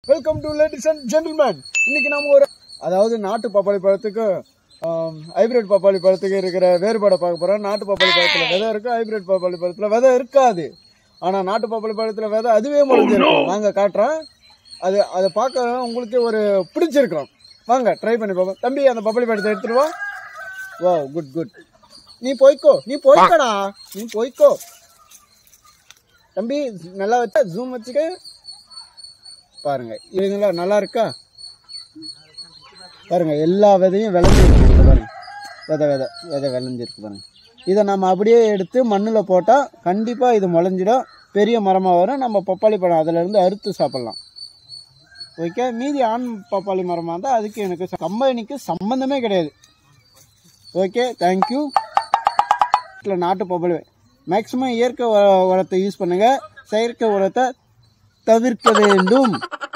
welcome to ladies and gentlemen இன்னைக்கு நம்ம ஒரு அதாவது நாட்டு பப்பாளி பழத்துக்கு ஹைபிரிட் பப்பாளி பழத்துக்கு இருக்கிற வேறுபாடை பார்க்க போறோம் நாட்டு பப்பாளி பழத்துல விதை இருக்கு ஹைபிரிட் பப்பாளி பழத்துல விதை இருக்காது ஆனா நாட்டு பப்பாளி பழத்துல விதை அதுவே முளைஞ்சிருக்கும் நாங்க காட்டுறோம் அது அதை பார்க்க உங்களுக்கு ஒரு பிடிச்சிருக்கிறோம் வாங்க ட்ரை பண்ணி பார்ப்போம் தம்பி அந்த பப்பாளி பழத்தை எடுத்துட்டு வா வா குட் குட் நீ போய்க்கோ நீ போய்க்கடா நீ போய்க்கோ தம்பி நல்லா வச்சா ஜூம் வச்சுக்க பாருங்க இதுங்களா நல்லா இருக்கா பாருங்க எல்லா விதையும் விளைஞ்சிருக்கு பாருங்க விதை விதை விதை விளைஞ்சிருக்கு பாருங்க இதை நம்ம அப்படியே எடுத்து மண்ணில் போட்டால் கண்டிப்பாக இது முளைஞ்சிடும் பெரிய மரமாக வரும் நம்ம பப்பாளி பழம் அதிலேருந்து அறுத்து சாப்பிட்லாம் ஓகே மீதி ஆண் பப்பாளி மரமாக இருந்தால் அதுக்கு எனக்கு ச- கம்பெனிக்கு சம்மந்தமே கிடையாது ஓகே தேங்க்யூ வீட்டில் நாட்டு பப்பாளி மேக்ஸிமம் இயற்கை உர- உரத்தை யூஸ் பண்ணுங்கள் செயற்கை உரத்தை தவிர்க்க வேண்டும்